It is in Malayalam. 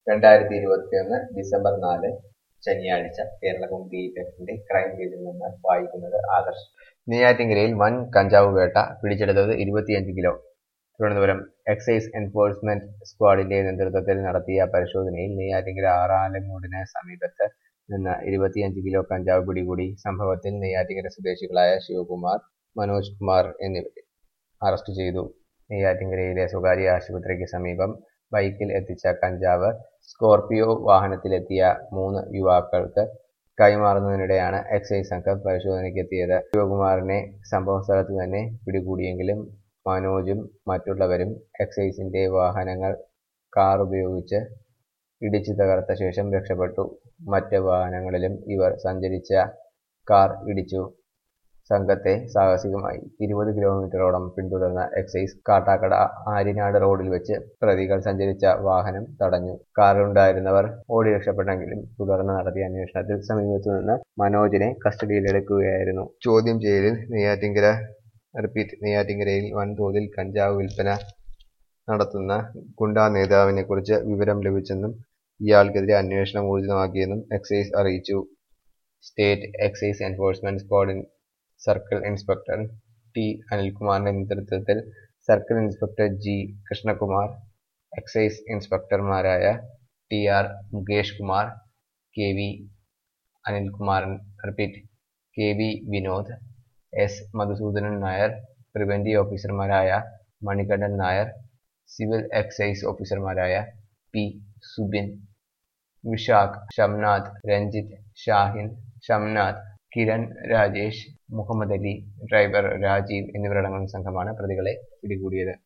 രണ്ടായിരത്തി ഇരുപത്തിയൊന്ന് ഡിസംബർ നാല് ശനിയാഴ്ച കേരളകൗമുദി പേപ്പറിന്റെ ക്രൈം പേജിൽ നിന്ന് വായിക്കുന്നത് ആദർശ് നെയ്യാറ്റിൻകരയിൽ വൻ കഞ്ചാവ് വേട്ട പിടിച്ചെടുത്തത് ഇരുപത്തിയഞ്ച് കിലോ തിരുവനന്തപുരം എക്സൈസ് എൻഫോഴ്സ്മെന്റ് സ്ക്വാഡിന്റെ നേതൃത്വത്തിൽ നടത്തിയ പരിശോധനയിൽ നെയ്യാറ്റിൻകര ആറാലങ്ങോടിന് സമീപത്ത് നിന്ന് ഇരുപത്തിയഞ്ച് കിലോ കഞ്ചാവ് പിടികൂടി സംഭവത്തിൽ നെയ്യാറ്റിൻകര സ്വദേശികളായ ശിവകുമാർ മനോജ് കുമാർ എന്നിവരെ അറസ്റ്റ് ചെയ്തു നെയ്യാറ്റിൻകരയിലെ സ്വകാര്യ ആശുപത്രിക്ക് സമീപം ബൈക്കിൽ എത്തിച്ച കഞ്ചാവ് സ്കോർപിയോ വാഹനത്തിലെത്തിയ മൂന്ന് യുവാക്കൾക്ക് കൈമാറുന്നതിനിടെയാണ് എക്സൈസ് സംഘം പരിശോധനയ്ക്കെത്തിയത് ശിവകുമാറിനെ സംഭവ സ്ഥലത്ത് തന്നെ പിടികൂടിയെങ്കിലും മനോജും മറ്റുള്ളവരും എക്സൈസിന്റെ വാഹനങ്ങൾ കാർ ഉപയോഗിച്ച് ഇടിച്ചു തകർത്ത ശേഷം രക്ഷപ്പെട്ടു മറ്റ് വാഹനങ്ങളിലും ഇവർ സഞ്ചരിച്ച കാർ ഇടിച്ചു സംഘത്തെ സാഹസികമായി ഇരുപത് കിലോമീറ്ററോളം പിന്തുടർന്ന എക്സൈസ് കാട്ടാക്കട ആര്യനാട് റോഡിൽ വെച്ച് പ്രതികൾ സഞ്ചരിച്ച വാഹനം തടഞ്ഞു കാറിലുണ്ടായിരുന്നവർ ഓടി രക്ഷപ്പെട്ടെങ്കിലും തുടർന്ന് നടത്തിയ അന്വേഷണത്തിൽ സമീപത്തു നിന്ന് മനോജിനെ കസ്റ്റഡിയിലെടുക്കുകയായിരുന്നു ചോദ്യം ചെയ്യലിൽ നെയ്യാറ്റിങ്കര റിപ്പീറ്റ് നെയ്യാറ്റിങ്കരയിൽ വൻതോതിൽ കഞ്ചാവ് വിൽപ്പന നടത്തുന്ന ഗുണ്ടാ നേതാവിനെ കുറിച്ച് വിവരം ലഭിച്ചെന്നും ഇയാൾക്കെതിരെ അന്വേഷണം ഊർജിതമാക്കിയെന്നും എക്സൈസ് അറിയിച്ചു സ്റ്റേറ്റ് എക്സൈസ് എൻഫോഴ്സ്മെന്റ് സ്ക്വാഡിൻ സർക്കിൾ ഇൻസ്പെക്ടർ ടി അനിൽകുമാറിന്റെ നേതൃത്വത്തിൽ circle inspector G Krishnakumar excise ഇൻസ്പെക്ടർമാരായ T R Mukesh Kumar K V Anilkumar repeat K V Vinod S Madhusoodanan Nair preventive ഓഫീസർമാരായ മണികണ്ഠൻ നായർ സിവിൽ എക്സൈസ് ഓഫീസർമാരായ പി സുബിൻ വിശാഖ് ഷംനാഥ് രഞ്ജിത്ത് ഷാഹിൻ ഷംനാഥ് കിരൺ രാജേഷ് മുഹമ്മദ് അലി ഡ്രൈവർ രാജീവ് എന്നിവരടങ്ങുന്ന സംഘമാണ് പ്രതികളെ പിടികൂടിയത്